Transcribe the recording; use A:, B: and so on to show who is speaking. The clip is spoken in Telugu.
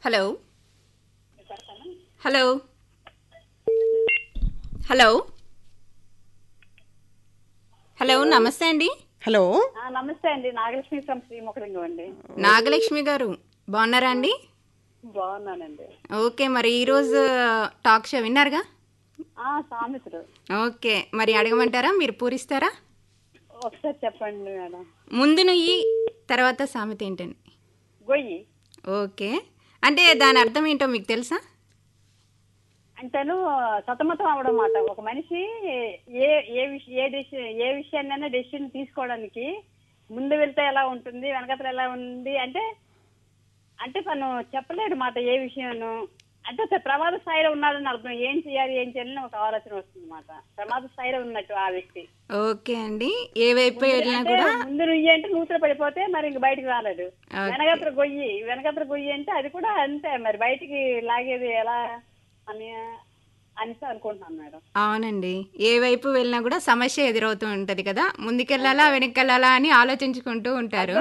A: హలో హలో హలో హలో నమస్తే అండి
B: హలో
C: ఆ, నమస్తే అండి నాగలక్ష్మి ఫ్రమ్ శ్రీముఖలింగం అండి
A: నాగలక్ష్మి గారు బాగున్నారా అండి
C: బాగున్నానండి
A: ఓకే మరి ఈరోజు టాక్ షో విన్నారుగా
C: ఆ సామెతలు
A: ఓకే మరి అడగమంటారా మీరు పూరిస్తారా
C: ఒకసారి చెప్పండి మేడం
A: ముందు నుయ్యి తర్వాత సామెత ఏంటండి
C: గొయ్యి
A: ఓకే అంటే దాని అర్థం ఏంటో మీకు తెలుసా
C: అంటేను సతమతం అవడం మాట ఒక మనిషి ఏ ఏ విష ఏ డెసిషన్ ఏ విషయాన్నైనా డెసిషన్ తీసుకోవడానికి ముందు వెళ్తే ఎలా ఉంటుంది వెనకతలు ఎలా ఉంది అంటే అంటే తను చెప్పలేడు మాట ఏ విషయాన్ని అంటే అతను ప్రమాద స్థాయిలో ఉన్నాడని అర్థం ఏం చేయాలి ఏం చేయాలని ఒక ఆలోచన వస్తుంది మాట ప్రమాద స్థాయిలో ఉన్నట్టు ఆ వ్యక్తి
A: ఓకే అండి ఏ వైపు వెళ్ళినా
C: అంటే
A: కూడా
C: ముందు నుయ్యి అంటే నూతులు పడిపోతే మరి ఇంక బయటికి రాలేడు
A: ఓకే.
C: వెనకత్ర గొయ్యి వెనకత్ర గొయ్యి అంటే అది కూడా అంతే మరి బయటికి లాగేది ఎలా అని అనేసి అనుకుంటున్నాను మేడం
A: అవునండి ఏ వైపు వెళ్ళినా కూడా సమస్య ఎదురవుతూ ఉంటుంది కదా ముందుకెళ్ళాలా వెనక్కి వెళ్ళాలా అని ఆలోచించుకుంటూ ఉంటారు